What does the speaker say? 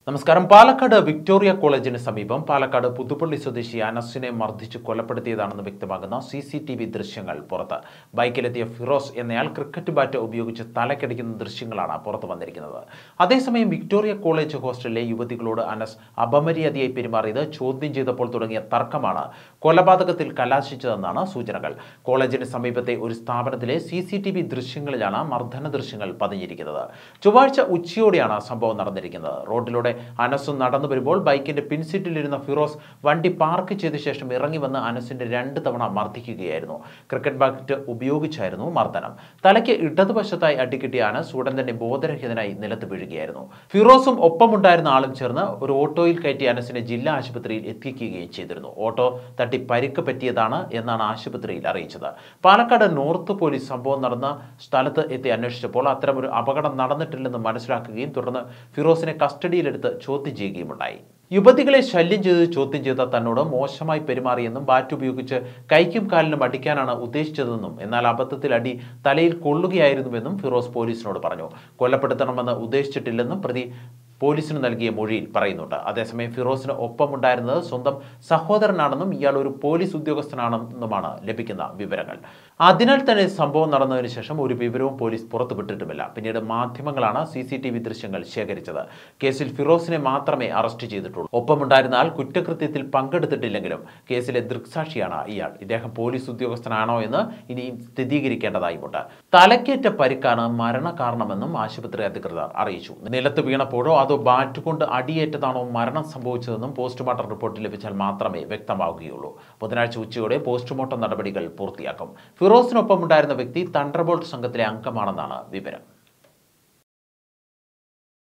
നമസ്കാരം പാലക്കാട് വിക്ടോറിയ കോളേജിന് സമീപം പാലക്കാട് പുതുപ്പള്ളി സ്വദേശി അനസിനെ മർദ്ദിച്ച് കൊലപ്പെടുത്തിയതാണെന്ന് വ്യക്തമാകുന്ന സി സി ടി വി ദൃശ്യങ്ങൾ പുറത്ത് ബൈക്കിലെത്തിയ ഫിറോസ് എന്നയാൾ ക്രിക്കറ്റ് ബാറ്റ് ഉപയോഗിച്ച് തലക്കടിക്കുന്ന ദൃശ്യങ്ങളാണ് പുറത്തു വന്നിരിക്കുന്നത് അതേസമയം വിക്ടോറിയ കോളേജ് ഹോസ്റ്റലിലെ യുവതികളോട് അനസ് അപമര്യാദയായി പെരുമാറിയത് ചോദ്യം ചെയ്തപ്പോൾ തുടങ്ങിയ തർക്കമാണ് കൊലപാതകത്തിൽ കലാശിച്ചതെന്നാണ് സൂചനകൾ കോളേജിന് സമീപത്തെ ഒരു സ്ഥാപനത്തിലെ സി സി ടി വി ദൃശ്യങ്ങളിലാണ് മർദ്ദന ദൃശ്യങ്ങൾ പതിഞ്ഞിരിക്കുന്നത് ചൊവ്വാഴ്ച ഉച്ചയോടെയാണ് സംഭവം നടന്നിരിക്കുന്നത് റോഡിലൂടെ അനസും നടന്നു വരുമ്പോൾ ബൈക്കിന്റെ പിൻസീറ്റിലിരുന്ന ഫിറോസ് വണ്ടി പാർക്ക് ചെയ്ത ശേഷം ഇറങ്ങി വന്ന് അനസിന്റെ രണ്ട് തവണ മർദ്ദിക്കുകയായിരുന്നു ക്രിക്കറ്റ് ബാറ്റ് ഉപയോഗിച്ചായിരുന്നു മർദ്ദനം തലയ്ക്ക് ഇടതുവശത്തായി അടിക്കിട്ടിയ അനസ് ഉടൻ തന്നെ ബോധരഹിതനായി നിലത്ത് വീഴുകയായിരുന്നു ഫിറോസും ഒപ്പമുണ്ടായിരുന്ന ആളും ചേർന്ന് ഒരു ഓട്ടോയിൽ കയറ്റി അനസിനെ ജില്ലാ ആശുപത്രിയിൽ എത്തിക്കുകയും ചെയ്തിരുന്നു ഓട്ടോ തട്ടി പരിക്ക് പറ്റിയതാണ് എന്നാണ് ആശുപത്രിയിൽ അറിയിച്ചത് പാലക്കാട് നോർത്ത് പോലീസ് സംഭവം നടന്ന സ്ഥലത്ത് എത്തി അന്വേഷിച്ചപ്പോൾ അത്തരമൊരു അപകടം നടന്നിട്ടില്ലെന്ന് മനസ്സിലാക്കുകയും തുടർന്ന് ഫിറോസിനെ കസ്റ്റഡിയിലെടുത്ത് ചോദ്യം ചെയ്യുകയുമുണ്ടായി യുവതികളെ ശല്യം ചെയ്ത് ചോദ്യം ചെയ്ത തന്നോട് മോശമായി പെരുമാറിയെന്നും ബാറ്റ് ഉപയോഗിച്ച് കൈക്കും കാലിനും അടിക്കാനാണ് ഉദ്ദേശിച്ചതെന്നും എന്നാൽ അബദ്ധത്തിൽ അടി തലയിൽ കൊള്ളുകയായിരുന്നുവെന്നും ഫിറോസ് പോലീസിനോട് പറഞ്ഞു കൊല്ലപ്പെടുത്തണമെന്ന് ഉദ്ദേശിച്ചിട്ടില്ലെന്നും പ്രതി പോലീസിന് നൽകിയ മൊഴിയിൽ പറയുന്നുണ്ട് അതേസമയം ഫിറോസിന് ഒപ്പമുണ്ടായിരുന്നത് സ്വന്തം സഹോദരനാണെന്നും ഇയാൾ ഒരു പോലീസ് ഉദ്യോഗസ്ഥനാണെന്നുമാണ് ലഭിക്കുന്ന വിവരങ്ങൾ അതിനാൽ തന്നെ സംഭവം നടന്നതിന് ശേഷം ഒരു വിവരവും പോലീസ് പുറത്തുവിട്ടിട്ടുമില്ല പിന്നീട് മാധ്യമങ്ങളാണ് സി സി ടി വി ദൃശ്യങ്ങൾ ശേഖരിച്ചത് കേസിൽ ഫിറോസിനെ മാത്രമേ അറസ്റ്റ് ചെയ്തിട്ടുള്ളൂ ഒപ്പമുണ്ടായിരുന്ന ആൾ കുറ്റകൃത്യത്തിൽ പങ്കെടുത്തിട്ടില്ലെങ്കിലും കേസിലെ ദൃക്സാക്ഷിയാണ് ഇയാൾ ഇദ്ദേഹം പോലീസ് ഉദ്യോഗസ്ഥനാണോ എന്ന് ഇനിയും സ്ഥിരീകരിക്കേണ്ടതായുമുണ്ട് തലക്കേറ്റ പരിക്കാണ് മരണകാരണമെന്നും ആശുപത്രി അധികൃതർ അറിയിച്ചു നിലത്ത് വീണപ്പോഴോ അതോ ബാറ്റ് കൊണ്ട് അടിയേറ്റതാണോ മരണം സംഭവിച്ചതെന്നും പോസ്റ്റ്മോർട്ടം റിപ്പോർട്ട് ലഭിച്ചാൽ മാത്രമേ വ്യക്തമാവുകയുള്ളൂ ബുധനാഴ്ച ഉച്ചയോടെ പോസ്റ്റ്മോർട്ടം നടപടികൾ പൂർത്തിയാക്കും ഫിറോസിനൊപ്പം ഉണ്ടായിരുന്ന വ്യക്തി തണ്ടർബോൾട്ട് സംഘത്തിലെ അംഗമാണെന്നാണ് വിവരം